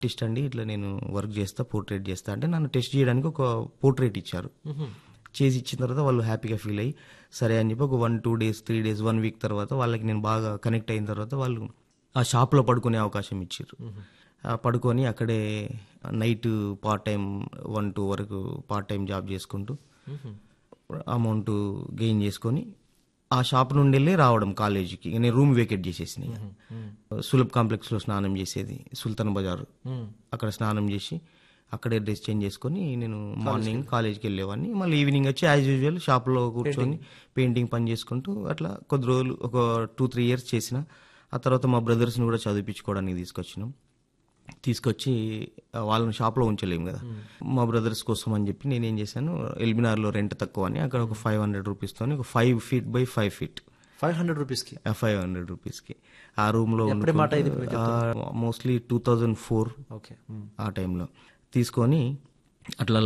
Artist అండి ఇట్లా నేను వర్క్ చేస్తా పోర్ట్రేట్ చేస్తా అంటే నన్ను టెస్ట్ చేయడానికి ఒక పోర్ట్రేట్ ఇచ్చారు చేసి ఇచ్చిన తర్వాత వాళ్ళు హ్యాపీగా ఫీల్ అయ్యి సరే అని చెప్పి ఒక one two days three days one week తర్వాత వాళ్ళకి నేను బాగా కనెక్ట్ అయిన తర్వాత వాళ్ళు ఆ షాప్లో పడుకునే అవకాశం ఇచ్చారు ఆ పడుకొని అక్కడే night part time one two వరకు పార్ట్ టైం జాబ్ చేసుకుంటూ అమౌంట్ గెయిన్ చేసుకొని ఆ షాప్ నుండి వెళ్ళి రావడం కాలేజీకి ఇక నేను రూమ్ వేకేట్ చేసేసిన ఇక. సులభ్ కాంప్లెక్స్లో స్నానం చేసేది సుల్తాన్ బజార్ అక్కడ స్నానం చేసి అక్కడే డ్రెస్ చేంజ్ చేసుకొని నేను మార్నింగ్ కాలేజ్కి వెళ్ళేవాడిని మళ్ళీ ఈవినింగ్ వచ్చి యాజ్ యూజువల్ షాప్లో కూర్చొని పెయింటింగ్ పని చేసుకుంటూ అట్లా కొద్ది రోజులు ఒక టూ త్రీ ఇయర్స్ చేసిన ఆ తర్వాత మా బ్రదర్స్ని కూడా చదివించుకోవడానికి తీసుకొచ్చినాం తీసుకొచ్చి ఆ, వాళ్ళని షాప్లో ఉంచలేము కదా మా బ్రదర్స్ కోసం అని చెప్పి నేను ఏం చేశాను ఎల్బినార్లో రెంట్ తక్కువ అని అక్కడ ఒక ఫైవ్ హండ్రెడ్ రూపీస్తో ఒక five feet by five feet five hundred రూపీస్కి ఫైవ్ హండ్రెడ్ రూపీస్కి ఆ రూమ్లో మాట ఇది mostly two thousand four okay ఆ టైంలో తీసుకొని అట్లా